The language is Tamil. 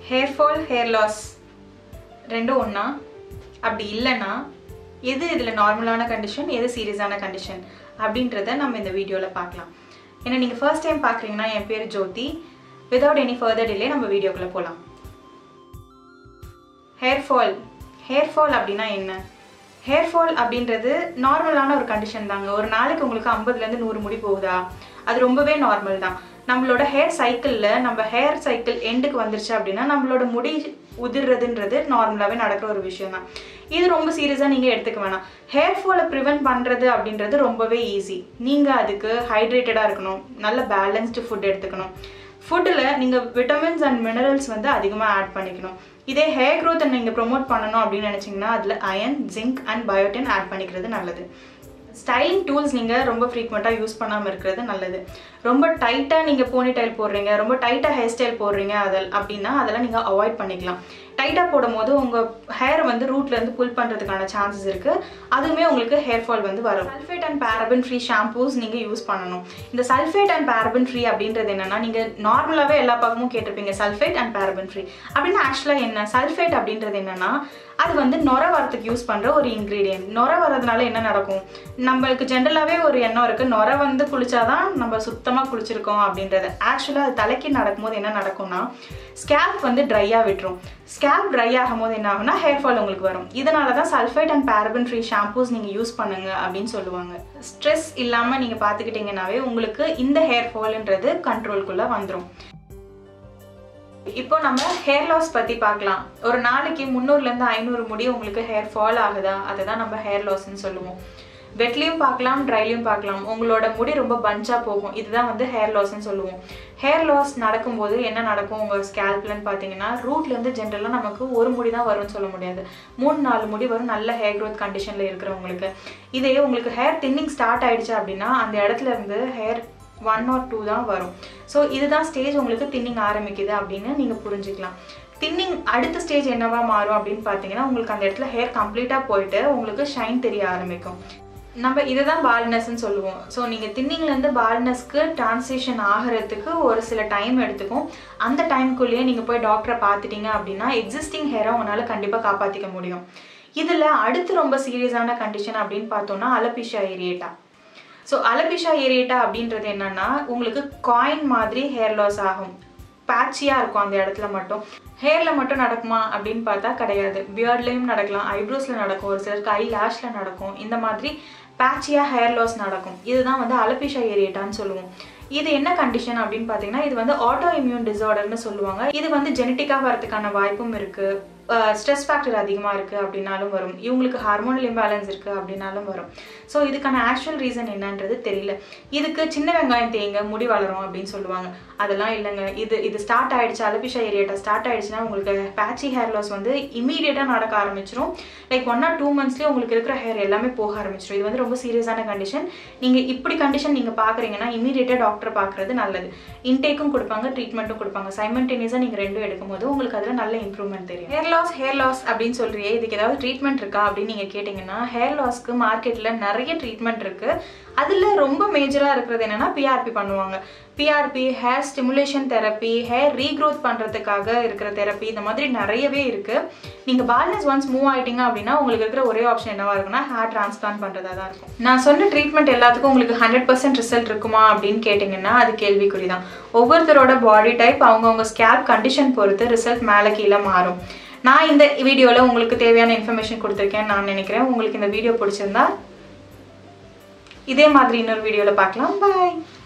ஹேர் ஃபால் ஹேர் லாஸ் ரெண்டும் ஒன்றா அப்படி இல்லைன்னா எது இதில் நார்மலான கண்டிஷன் எது சீரியஸான கண்டிஷன் அப்படின்றத நம்ம இந்த வீடியோவில் பார்க்கலாம் ஏன்னா நீங்கள் ஃபர்ஸ்ட் டைம் பார்க்குறீங்கன்னா என் பேர் Jyothi without any further delay நம்ம வீடியோக்குள்ளே போகலாம் ஹேர் ஃபால் ஹேர் ஃபால் அப்படின்னா என்ன ஹேர் ஃபால் அப்படின்றது நார்மலான ஒரு கண்டிஷன் தாங்க ஒரு நாளைக்கு உங்களுக்கு ஐம்பதுலேருந்து நூறு முடி போகுதா அது ரொம்பவே நார்மல் தான் நம்மளோட ஹேர் சைக்கிளில் நம்ம ஹேர் சைக்கிள் எண்டுக்கு வந்துருச்சு அப்படின்னா நம்மளோட முடி உதிர்றதுன்றது நார்மலாகவே நடக்கிற ஒரு விஷயம் தான் இது ரொம்ப சீரியஸாக நீங்கள் எடுத்துக்க வேணாம் ஹேர் ஃபாலை ப்ரிவென்ட் பண்ணுறது அப்படின்றது ரொம்பவே ஈஸி நீங்கள் அதுக்கு ஹைட்ரேட்டடாக இருக்கணும் நல்ல பேலன்ஸ்டு ஃபுட் எடுத்துக்கணும் ஃபுட்டில் நீங்கள் விட்டமின்ஸ் அண்ட் மினரல்ஸ் வந்து அதிகமாக ஆட் பண்ணிக்கணும் இதே ஹேர் க்ரோத்தை நீங்கள் ப்ரொமோட் பண்ணணும் அப்படின்னு நினச்சிங்கன்னா அதில் iron zinc and biotin add பண்ணிக்கிறது நல்லது ஸ்டைலிங் டூல்ஸ் நீங்கள் ரொம்ப ஃப்ரீக்வெண்ட்டாக யூஸ் பண்ணாமல் இருக்கிறது நல்லது ரொம்ப டைட்டாக நீங்கள் போனி டைல் போடுறீங்க ரொம்ப டைட்டாக ஹேர் ஸ்டைல் போடுறீங்க அதில் அப்படின்னா அதெல்லாம் நீங்கள் அவாய்ட் பண்ணிக்கலாம் டைட்டாக போடும் போது உங்கள் ஹேர் வந்து ரூட்லேருந்து புல் பண்ணுறதுக்கான சான்சஸ் இருக்குது அதுவுமே உங்களுக்கு ஹேர் ஃபால் வந்து வரும் sulphate and paraben free shampoos நீங்கள் யூஸ் பண்ணணும் இந்த சல்ஃபேட் அண்ட் பேரபின் ஃப்ரீ அப்படின்றது என்னென்னா நீங்கள் நார்மலாகவே எல்லா பக்கமும் கேட்டிருப்பீங்க சல்ஃபேட் அண்ட் பேரபின் ஃப்ரீ அப்படின்னா ஆக்சுவலாக என்ன சல்ஃபேட் அப்படின்றது என்னென்னா அது வந்து நொர வரத்துக்கு யூஸ் பண்ணுற ஒரு இன்க்ரீடியன்ட் நொர வரதுனால என்ன நடக்கும் நம்மளுக்கு ஜென்ரலாகவே ஒரு எண்ணம் இருக்குது நொர வந்து குளிச்சாதான் நம்ம சுத்தமாக குளிச்சிருக்கோம் அப்படின்றது ஆக்சுவலாக அது தலைக்கு நடக்கும்போது என்ன நடக்கும்னா ஸ்கேல்ப் வந்து ட்ரையாக விட்டுரும் ஸ்கேல்ப் ட்ரை ஆகும்போது என்ன ஆகும்னா ஹேர் ஃபால் உங்களுக்கு வரும் இதனால தான் sulphite and paraben free shampoos நீங்கள் யூஸ் பண்ணுங்க அப்படின்னு சொல்லுவாங்க ஸ்ட்ரெஸ் இல்லாமல் நீங்கள் பார்த்துக்கிட்டிங்கனாவே உங்களுக்கு இந்த ஹேர் ஃபால்ன்றது கண்ட்ரோல்குள்ளே வந்துடும் இப்போ நம்ம ஹேர் லாஸ் பற்றி பார்க்கலாம் ஒரு நாளைக்கு முந்நூறுலேருந்து ஐநூறு முடி உங்களுக்கு ஹேர் ஃபால் ஆகுதா அதை தான் நம்ம ஹேர் லாஸ்ன்னு சொல்லுவோம் வெட்லேயும் பார்க்கலாம் ட்ரைலையும் பார்க்கலாம் உங்களோட முடி ரொம்ப பஞ்சாக போகும் இதுதான் வந்து ஹேர் லாஸ்ன்னு சொல்லுவோம் ஹேர் லாஸ் நடக்கும்போது என்ன நடக்கும் உங்கள் ஸ்கேல்ப்லன்னு பார்த்தீங்கன்னா ரூட்லேருந்து ஜென்ரலாக நமக்கு ஒரு முடி தான் வரும்னு சொல்ல முடியாது மூணு நாலு முடி வரும் நல்ல ஹேர் க்ரோத் கண்டிஷனில் இருக்கிறவங்களுக்கு இதே உங்களுக்கு ஹேர் தின்னிங் ஸ்டார்ட் ஆயிடுச்சு அப்படின்னா அந்த இடத்துல இருந்து ஹேர் ஒன் ஆர் டூ தான் வரும் ஸோ இதுதான் ஸ்டேஜ் உங்களுக்கு தின்னிங் ஆரம்பிக்குது அப்படின்னு நீங்கள் புரிஞ்சுக்கலாம் தின்னிங் அடுத்த ஸ்டேஜ் என்னவா மாறும் அப்படின்னு பார்த்தீங்கன்னா உங்களுக்கு அந்த இடத்துல ஹேர் கம்ப்ளீட்டாக போயிட்டு உங்களுக்கு ஷைன் தெரிய ஆரம்பிக்கும் நம்ம இதை தான் பால்னஸ்ன்னு சொல்லுவோம் ஸோ நீங்கள் தின்னிங்லேருந்து பால்னஸ்க்கு டிரான்சிஷன் ஆகிறதுக்கு ஒரு சில டைம் எடுத்துக்கும் அந்த டைம்குள்ளேயே நீங்கள் போய் டாக்டரை பார்த்துட்டீங்க அப்படின்னா எக்ஸிஸ்டிங் ஹேரை உங்களால் கண்டிப்பாக காப்பாற்றிக்க முடியும் இதில் அடுத்து ரொம்ப சீரியஸான கண்டிஷன் அப்படின்னு பார்த்தோன்னா அலபிஷா ஏரியேட்டா ஸோ அலபிஷா ஏரியேட்டா அப்படின்றது என்னன்னா உங்களுக்கு காயின் மாதிரி ஹேர் லாஸ் ஆகும் பேட்சியாக இருக்கும் அந்த இடத்துல மட்டும் ஹேரில் மட்டும் நடக்குமா அப்படின்னு பார்த்தா கிடையாது பியர்ட்லேயும் நடக்கலாம் ஐப்ரோஸில் நடக்கும் ஒரு சிலருக்கு ஐ லேஷில் நடக்கும் இந்த மாதிரி பேட்சியாக ஹேர் லாஸ் நடக்கும் இதுதான் வந்து அலபிஷா ஏரியேட்டான்னு சொல்லுவோம் இது என்ன கண்டிஷன் அப்படின்னு பார்த்தீங்கன்னா இது வந்து ஆட்டோ இம்யூன் டிசார்டர்னு சொல்லுவாங்க இது வந்து ஜெனட்டிக்காக வரதுக்கான வாய்ப்பும் இருக்குது ஸ்ட்ரெஸ் ஃபேக்டர் அதிகமாக இருக்குது அப்படின்னாலும் வரும் இவங்களுக்கு ஹார்மோனல் இம்பேலன்ஸ் இருக்குது அப்படின்னாலும் வரும் ஸோ இதுக்கான ஆக்சுவல் ரீசன் என்னன்றது தெரியல இதுக்கு சின்ன வெங்காயம் தேங்க முடி வளரும் அப்படின்னு சொல்லுவாங்க அதெல்லாம் இல்லைங்க இது இது ஸ்டார்ட் ஆயிடுச்சு அலபிஷா ஏரியாட்டா ஸ்டார்ட் ஆயிடுச்சுன்னா உங்களுக்கு பேட்சி ஹேர் லாஸ் வந்து இமீடியட்டாக நடக்க ஆரம்பிச்சிரும் லைக் ஒன் ஆர் டூ மந்த்ஸ்லேயே உங்களுக்கு இருக்கிற ஹேர் எல்லாமே போக ஆரம்பிச்சிடும் இது வந்து ரொம்ப சீரியஸான கண்டிஷன் நீங்கள் இப்படி கண்டிஷன் நீங்கள் பார்க்குறீங்கன்னா இமீடியட்டாக டாக்டர் பார்க்குறது நல்லது இன்டேக்கும் கொடுப்பாங்க ட்ரீட்மெண்ட்டும் கொடுப்பாங்க சைமன்டேனியஸாக நீங்கள் ரெண்டும் எடுக்கும்போது உங்களுக்கு அதில் நல்ல இம்ப்ரூவ்மெண்ட் தெரியும் ஹேர் லாஸ் ஹேர் லாஸ் அப்படின்னு சொல்றியே இதுக்கு ஏதாவது ட்ரீட்மெண்ட் இருக்கா அப்படின்னு நீங்கள் கேட்டிங்கன்னா ஹேர் லாஸ்க்கு மார்க்கெட்டில் நிறைய ட்ரீட்மெண்ட் இருக்குது அதில் ரொம்ப மேஜராக இருக்கிறது என்னென்னா பிஆர்பி பண்ணுவாங்க PRP hair stimulation therapy hair regrowth பண்ணுறதுக்காக இருக்கிற தெரப்பி இந்த மாதிரி நிறையவே இருக்குது நீங்கள் பால்னஸ் ஒன்ஸ் மூவ் ஆகிட்டீங்க அப்படின்னா உங்களுக்கு இருக்கிற ஒரே ஆப்ஷன் என்னவா இருக்குன்னா ஹேர் டிரான்ஸ்பிளான் பண்ணுறதா தான் இருக்கும் நான் சொன்ன ட்ரீட்மெண்ட் எல்லாத்துக்கும் உங்களுக்கு ஹண்ட்ரட் பர்சன்ட் ரிசல்ட் இருக்குமா அப்படின்னு கேட்டிங்கன்னா அது கேள்விக்குறி தான் ஒவ்வொருத்தரோட பாடி டைப் அவங்கவுங்க ஸ்கேல்ப் கண்டிஷன் பொறுத்து ரிசல்ட் மேலே கீழே மாறும் நான் இந்த வீடியோவில் உங்களுக்கு தேவையான இன்ஃபர்மேஷன் கொடுத்துருக்கேன் நான் நினைக்கிறேன் உங்களுக்கு இந்த வீடியோ பிடிச்சிருந்தா இதே மாதிரி இன்னொரு வீடியோவில் பார்க்கலாம் பாய்